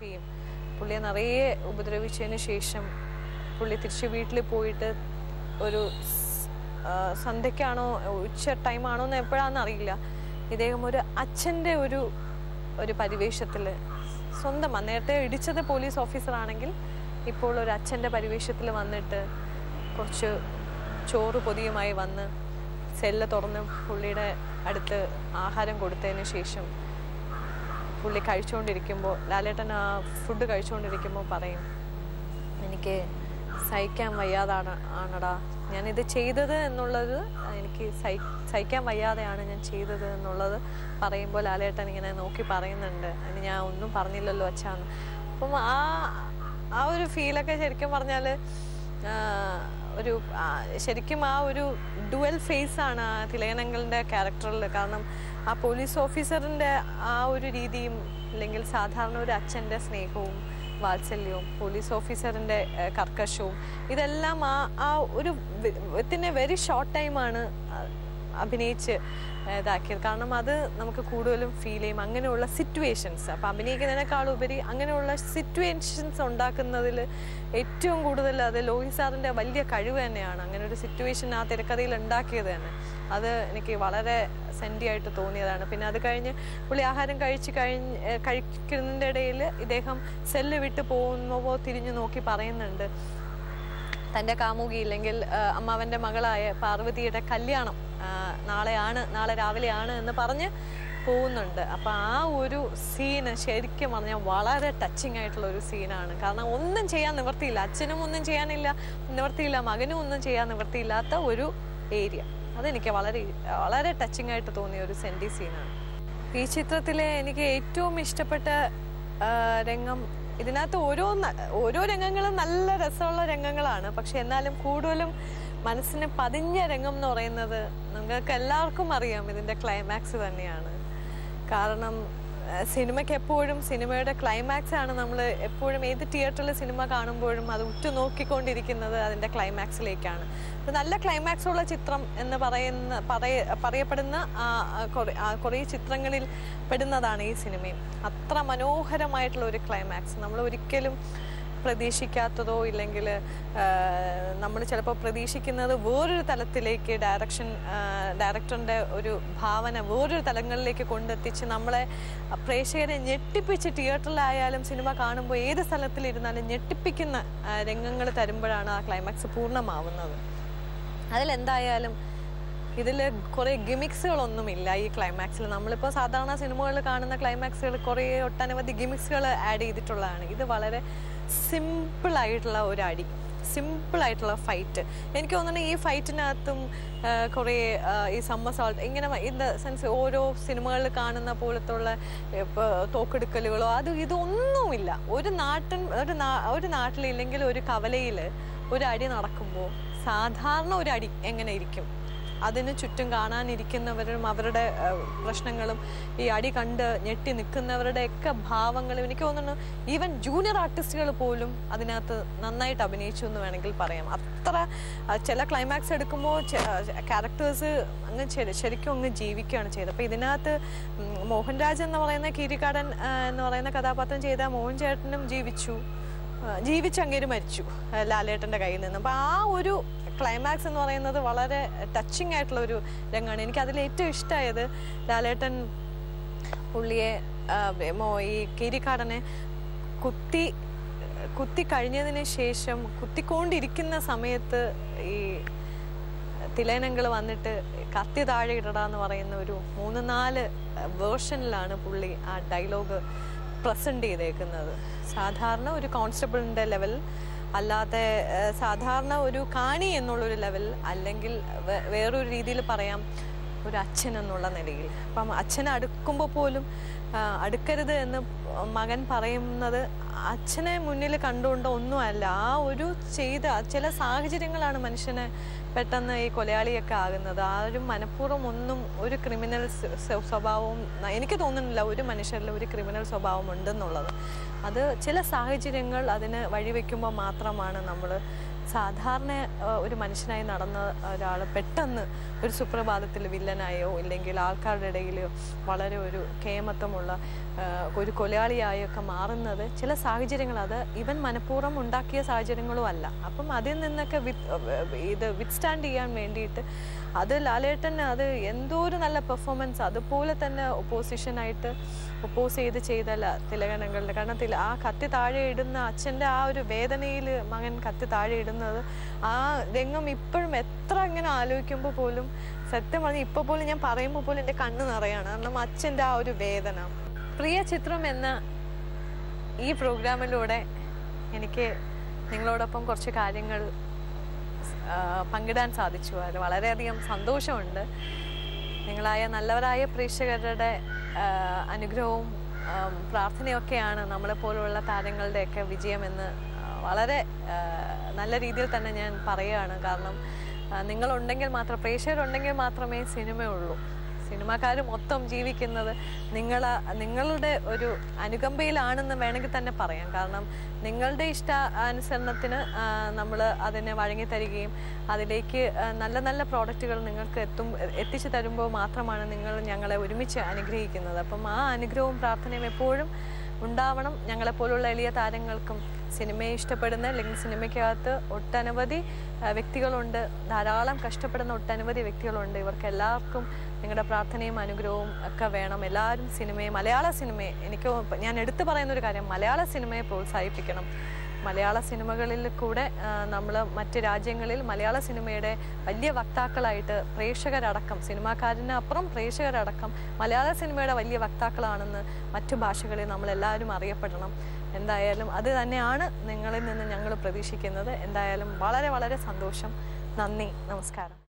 ചെയ്യും പുള്ളിയെ നിറയെ ഉപദ്രവിച്ചതിന് ശേഷം പുള്ളി തിരിച്ച് വീട്ടിൽ പോയിട്ട് ഒരു സ്- ആ, സന്ധ്യക്കാണോ ഉച്ച ടൈമാണോ എന്ന് എപ്പോഴാണെന്ന് അറിയില്ല ഇദ്ദേഹം ഒരു അച്ഛൻ്റെ ഒരു ഒരു പരിവേഷത്തിൽ സ്വന്തം നേരത്തെ ഇടിച്ചത് പോലീസ് ഓഫീസറാണെങ്കിൽ ഇപ്പോൾ ഒരു അച്ഛൻ്റെ പരിവേഷത്തിൽ വന്നിട്ട് കുറച്ച് ചോറ് പൊതിയുമായി വന്ന് സെല്ല് തുറന്ന് പുള്ളിയുടെ അടുത്ത് ആഹാരം കൊടുത്തതിന് ശേഷം പുള്ളി കഴിച്ചുകൊണ്ടിരിക്കുമ്പോൾ ലാലേട്ടൻ ആ ഫുഡ് കഴിച്ചുകൊണ്ടിരിക്കുമ്പോൾ പറയും എനിക്ക് സഹിക്കാൻ വയ്യാതാണ് ആണടാ ഞാനിത് ചെയ്തത് എന്നുള്ളത് എനിക്ക് സഹി സഹിക്കാൻ വയ്യാതെയാണ് ഞാൻ ചെയ്തത് എന്നുള്ളത് പറയുമ്പോൾ ലാലേട്ടൻ ഇങ്ങനെ നോക്കി പറയുന്നുണ്ട് അതിന് ഞാൻ ഒന്നും പറഞ്ഞില്ലല്ലോ അച്ഛാന്ന് അപ്പം ആ ആ ഒരു ഫീലൊക്കെ ശരിക്കും പറഞ്ഞാൽ ഒരു ആ, ശരിക്കും ആ ഒരു ഡുവൽ ഫേസ് ആണ് ആ തിലകനങ്ങളുടെ ക്യാരക്ടറിൽ കാരണം ആ പോലീസ് ഓഫീസറിൻ്റെ ആ ഒരു രീതിയും അല്ലെങ്കിൽ സാധാരണ ഒരു അച്ഛൻ്റെ സ്നേഹവും വാത്സല്യവും പോലീസ് ഓഫീസറിൻ്റെ ഏഹ്, കർക്കശവും ഇതെല്ലാം ആ ആ ഒരു വിത്തിൻ എ വെരി ഷോർട്ട് ടൈമാണ് അഭിനയിച്ച് ഏഹ്, ഇതാക്കിയത് കാരണം അത് നമുക്ക് കൂടുതലും ഫീൽ ചെയ്യും അങ്ങനെയുള്ള സിറ്റുവേഷൻസ് അപ്പം അഭിനയിക്കുന്നതിനേക്കാൾ ഉപരി അങ്ങനെയുള്ള സിറ്റുവേഷൻസ് ഉണ്ടാക്കുന്നതിൽ ഏറ്റവും കൂടുതൽ അത് ലോഹി സാറിൻ്റെ വലിയ കഴിവ് തന്നെയാണ് അങ്ങനെ ഒരു സിറ്റുവേഷൻ ആ തിരക്കഥയിൽ ഉണ്ടാക്കിയത് തന്നെ അത് എനിക്ക് വളരെ സെൻറ്റി ആയിട്ട് തോന്നിയതാണ് പിന്നെ അത് കഴിഞ്ഞ് പുള്ളി ആഹാരം കഴിച്ച് കഴിഞ്ഞ് ഏഹ് കഴിക്കുന്നതിൻ്റെ ഇടയിൽ ഇദ്ദേഹം സെല്ല് വിട്ട് പോകുമ്പോൾ തിരിഞ്ഞു നോക്കി പറയുന്നുണ്ട് തൻ്റെ കാമുകി ഇല്ലെങ്കിൽ ആ, അമ്മാവൻ്റെ മകളായ പാർവതിയുടെ കല്യാണം ആ, നാളെയാണ് നാളെ രാവിലെയാണ് എന്ന് പറഞ്ഞ് പോകുന്നുണ്ട് അപ്പം ആ ഒരു സീന് ശരിക്കും പറഞ്ഞാൽ വളരെ ടച്ചിങ് ആയിട്ടുള്ള ഒരു സീനാണ് കാരണം ഒന്നും ചെയ്യാൻ നിവർത്തിയില്ല അച്ഛനും ഒന്നും ചെയ്യാനില്ല നിവർത്തിയില്ല മകനും ഒന്നും ചെയ്യാൻ നിവർത്തിയില്ലാത്ത ഒരു ഏരിയ അതെനിക്ക് വളരെ വളരെ ടച്ചിങ് ആയിട്ട് തോന്നിയ ഒരു സെൻറ്റി സീനാണ് ഈ ചിത്രത്തിലെ എനിക്ക് ഏറ്റവും ഇഷ്ടപ്പെട്ട ആ, രംഗം ഇതിനകത്ത് ഓരോ ന- ഓരോ രംഗങ്ങളും നല്ല രസമുള്ള രംഗങ്ങളാണ് പക്ഷെ എന്നാലും കൂടുതലും മനസ്സിന് പതിഞ്ഞ രംഗം എന്ന് പറയുന്നത് നിങ്ങൾക്ക് എല്ലാവർക്കും അറിയാം ഇതിൻ്റെ ക്ലൈമാക്സ് തന്നെയാണ് കാരണം ആ, സിനിമയ്ക്ക് എപ്പോഴും സിനിമയുടെ ക്ലൈമാക്സ് ആണ് നമ്മൾ എപ്പോഴും ഏത് തിയേറ്ററിൽ സിനിമ കാണുമ്പോഴും അത് ഉറ്റുനോക്കിക്കൊണ്ടിരിക്കുന്നത് അതിൻ്റെ ക്ലൈമാക്സിലേക്കാണ് ഇത് നല്ല ക്ലൈമാക്സ് ഉള്ള ചിത്രം എന്ന് പറയുന്ന പറയ പറയപ്പെടുന്ന ആ, ആ, കുറേ ആ, കുറേ ചിത്രങ്ങളിൽ പെടുന്നതാണ് ഈ സിനിമയും അത്ര മനോഹരമായിട്ടുള്ള ഒരു ക്ലൈമാക്സ് നമ്മൾ ഒരിക്കലും പ്രതീക്ഷിക്കാത്തതോ ഇല്ലെങ്കിൽ നമ്മൾ ചിലപ്പോൾ പ്രതീക്ഷിക്കുന്നത് വേറൊരു തലത്തിലേക്ക് ഡയറക്ഷൻ ഡയറക്ടറിൻ്റെ ഒരു ഭാവന വേറൊരു തലങ്ങളിലേക്ക് കൊണ്ടെത്തിച്ച് നമ്മളെ പ്രേക്ഷകരെ ഞെട്ടിപ്പിച്ച് തിയേറ്ററിലായാലും സിനിമ കാണുമ്പോൾ ഏത് സ്ഥലത്തിലിരുന്നാലും ഞെട്ടിപ്പിക്കുന്ന രംഗങ്ങൾ തരുമ്പോഴാണ് ആ ക്ലൈമാക്സ് പൂർണ്ണമാവുന്നത് അതിലെന്തായാലും ഇതിൽ കുറേ ഗിമിക്സുകളൊന്നുമില്ല ഈ ക്ലൈമാക്സിൽ നമ്മളിപ്പോൾ സാധാരണ സിനിമകളിൽ കാണുന്ന ക്ലൈമാക്സുകൾ കുറേ ഒട്ടനവധി ഗിമിക്സുകൾ ആഡ് ചെയ്തിട്ടുള്ളതാണ് ഇത് വളരെ സിമ്പിളായിട്ടുള്ള ഒരു അടി സിമ്പിളായിട്ടുള്ള ഫൈറ്റ് എനിക്ക് തോന്നുന്നു ഈ ഫൈറ്റിനകത്തും ആ, കുറേ ആ, ഈ സമ്മസോൾട്ട് ഇങ്ങനെ ഇൻ ദ സെൻസ് ഓരോ സിനിമകളിൽ കാണുന്ന പോലത്തുള്ള ഇപ്പോൾ തോക്കെടുക്കലുകളോ അത് ഇതൊന്നുമില്ല ഒരു നാട്ടിൻ ഒരു നാ ഒരു നാട്ടിലില്ലെങ്കിൽ ഒരു കവലയിൽ ഒരു അടി നടക്കുമ്പോൾ സാധാരണ ഒരു അടി എങ്ങനെ ഇരിക്കും അതിന് ചുറ്റും കാണാനിരിക്കുന്നവരും അവരുടെ ആ, പ്രശ്നങ്ങളും ഈ അടി കണ്ട് ഞെട്ടി നിൽക്കുന്നവരുടെയൊക്കെ ഭാവങ്ങളും എനിക്ക് തോന്നുന്നു ഈവൻ ജൂനിയർ ആർട്ടിസ്റ്റുകൾ പോലും അതിനകത്ത് നന്നായിട്ട് അഭിനയിച്ചു എന്ന് വേണമെങ്കിൽ പറയാം അത്ര ആ, ചില ക്ലൈമാക്സ് എടുക്കുമ്പോൾ ക്യാരക്ടേഴ്സ് അങ്ങ് ശരി- ശരിക്കും അങ്ങ് ജീവിക്കുകയാണ് ചെയ്തത് അപ്പോൾ ഇതിനകത്ത് ഉം, മോഹൻരാജ് എന്ന് പറയുന്ന കീരിക്കാടൻ ആ, എന്ന് പറയുന്ന കഥാപാത്രം ചെയ്ത മോഹൻ ചേട്ടനും ജീവിച്ചു ആ, ജീവിച്ചങ്ങേര് മരിച്ചു ആ, ലാലേട്ടൻ്റെ കയ്യിൽ നിന്ന് അപ്പോൾ ആ ഒരു ക്ലൈമാക്സ് എന്ന് പറയുന്നത് വളരെ ടച്ചിങ് ആയിട്ടുള്ള ഒരു രംഗമാണ് എനിക്ക് അതിൽ ഏറ്റവും ഇഷ്ടമായത് ലാലേട്ടൻ പുള്ളിയെ ആ, മോ- ഈ കീരിക്കാടനെ കുത്തി കുത്തി കഴിഞ്ഞതിന് ശേഷം കുത്തിക്കൊണ്ടിരിക്കുന്ന സമയത്ത് ഈ തിലേനങ്ങൾ വന്നിട്ട് കത്തി താഴെ ഇടടാന്ന് പറയുന്ന ഒരു മൂന്ന് നാല് വേർഷനിലാണ് പുള്ളി ആ ഡയലോഗ് പ്രസൻറ്റ് ചെയ്തേക്കുന്നത് സാധാരണ ഒരു കോൺസ്റ്റബിളിൻ്റെ ലെവൽ അല്ലാതെ ഏഹ്, സാധാരണ ഒരു കാണി എന്നുള്ളൊരു ലെവൽ അല്ലെങ്കിൽ വേ- വേറൊരു രീതിയിൽ പറയാം ഒരു അച്ഛൻ എന്നുള്ള നിലയിൽ അപ്പം അച്ഛനെ അടുക്കുമ്പോൾ പോലും ആ, അടുക്കരുത് എന്ന് മകൻ പറയുന്നത് അച്ഛനെ മുന്നിൽ കണ്ടുകൊണ്ട് ഒന്നുമല്ല ആ ഒരു ചെയ്ത ചില സാഹചര്യങ്ങളാണ് മനുഷ്യനെ പെട്ടെന്ന് ഈ കൊലയാളിയൊക്കെ ആകുന്നത് ആരും മനഃപൂർവ്വം ഒന്നും ഒരു ക്രിമിനൽ സ്വ- സ്വ- സ്വഭാവവും എനിക്ക് തോന്നുന്നില്ല ഒരു മനുഷ്യരിൽ ഒരു ക്രിമിനൽ സ്വഭാവം ഉണ്ടെന്നുള്ളത് അത് ചില സാഹചര്യങ്ങൾ അതിന് വഴിവെക്കുമ്പോൾ മാത്രമാണ് നമ്മൾ സാധാരണ ആ, ഒരു മനുഷ്യനായി നടന്ന ഒരാൾ പെട്ടെന്ന് ഒരു സുപ്രഭാതത്തിൽ വില്ലനായോ ഇല്ലെങ്കിൽ ആൾക്കാരുടെ ഇടയിൽ വളരെ ഒരു കേമത്വമുള്ള ആ, ഒരു കൊലയാളിയായോ ഒക്കെ മാറുന്നത് ചില സാഹചര്യങ്ങൾ അത് ഇവൻ മനഃപൂർവ്വം ഉണ്ടാക്കിയ സാഹചര്യങ്ങളും അല്ല അപ്പം അതിൽ നിന്നൊക്കെ വിത്ത് ഇത് വിത്ത്സ്റ്റാൻഡ് ചെയ്യാൻ വേണ്ടിയിട്ട് അത് ലാലേട്ടൻ അത് എന്തോ ഒരു നല്ല പെർഫോമൻസ് അതുപോലെ തന്നെ ഒപ്പോസിഷനായിട്ട് ഒപ്പോസ് ചെയ്ത് ചെയ്തല്ല തിലകനങ്ങളുടെ കാരണം തില ആ കത്തി താഴെ ഇടുന്ന അച്ഛൻ്റെ ആ ഒരു വേദനയിൽ മകൻ കത്തി താഴെ ഇടുന്നത് ആ രംഗം ഇപ്പോഴും എത്ര ഇങ്ങനെ ആലോചിക്കുമ്പോൾ പോലും സത്യം പറഞ്ഞാൽ ഇപ്പോൾ പോലും ഞാൻ പറയുമ്പോൾ പോലും എൻ്റെ കണ്ണ് നിറയാണ് കാരണം അച്ഛൻ്റെ ആ ഒരു വേദന പ്രിയ ചിത്രം എന്ന ഈ പ്രോഗ്രാമിലൂടെ എനിക്ക് നിങ്ങളോടൊപ്പം കുറച്ച് കാര്യങ്ങൾ ആ, പങ്കിടാൻ സാധിച്ചു അതിൽ വളരെയധികം സന്തോഷമുണ്ട് നിങ്ങളായ നല്ലവരായ പ്രേക്ഷകരുടെ ആ, അനുഗ്രഹവും ആം, പ്രാർത്ഥനയൊക്കെയാണ് നമ്മളെപ്പോലുള്ള താരങ്ങളുടെയൊക്കെ വിജയമെന്ന് ആ, വളരെ ആ, നല്ല രീതിയിൽ തന്നെ ഞാൻ പറയുകയാണ് കാരണം ആ, നിങ്ങളുണ്ടെങ്കിൽ മാത്രം പ്രേക്ഷകരുണ്ടെങ്കിൽ മാത്രമേ സിനിമയുള്ളൂ സിനിമാക്കാർ മൊത്തം ജീവിക്കുന്നത് നിങ്ങൾ നിങ്ങളുടെ ഒരു അനുകമ്പയിലാണെന്ന് വേണമെങ്കിൽ തന്നെ പറയാം കാരണം നിങ്ങളുടെ ഇഷ്ട അനുസരണത്തിന് നമ്മൾ അതിനെ വഴങ്ങി തരികയും അതിലേക്ക് ആ, നല്ല നല്ല പ്രോഡക്റ്റുകൾ നിങ്ങൾക്ക് എത്തും എത്തിച്ചു തരുമ്പോൾ മാത്രമാണ് നിങ്ങൾ ഞങ്ങളെ ഒരുമിച്ച് അനുഗ്രഹിക്കുന്നത് അപ്പം ആ അനുഗ്രഹവും പ്രാർത്ഥനയും എപ്പോഴും ഉണ്ടാവണം ഞങ്ങളെപ്പോലുള്ള എളിയ താരങ്ങൾക്കും സിനിമയെ ഇഷ്ടപ്പെടുന്ന അല്ലെങ്കിൽ സിനിമയ്ക്കകത്ത് ഒട്ടനവധി ആ, വ്യക്തികളുണ്ട് ധാരാളം കഷ്ടപ്പെടുന്ന ഒട്ടനവധി വ്യക്തികളുണ്ട് ഇവർക്ക് എല്ലാവർക്കും നിങ്ങളുടെ പ്രാർത്ഥനയും അനുഗ്രഹവും ഒക്കെ വേണം എല്ലാവരും സിനിമയെ മലയാള സിനിമയെ എനിക്ക് ഞാൻ എടുത്തു പറയുന്ന ഒരു കാര്യം മലയാള സിനിമയെ പ്രോത്സാഹിപ്പിക്കണം മലയാള സിനിമകളിൽ കൂടെ നമ്മൾ മറ്റ് രാജ്യങ്ങളിൽ മലയാള സിനിമയുടെ വലിയ വക്താക്കളായിട്ട് പ്രേക്ഷകരടക്കം സിനിമാക്കാരന് അപ്പുറം പ്രേക്ഷകരടക്കം മലയാള സിനിമയുടെ വലിയ വക്താക്കളാണെന്ന് മറ്റു ഭാഷകളിൽ നമ്മളെല്ലാവരും അറിയപ്പെടണം എന്തായാലും അത് തന്നെയാണ് നിങ്ങളിൽ നിന്ന് ഞങ്ങൾ പ്രതീക്ഷിക്കുന്നത് എന്തായാലും വളരെ വളരെ സന്തോഷം നന്ദി നമസ്കാരം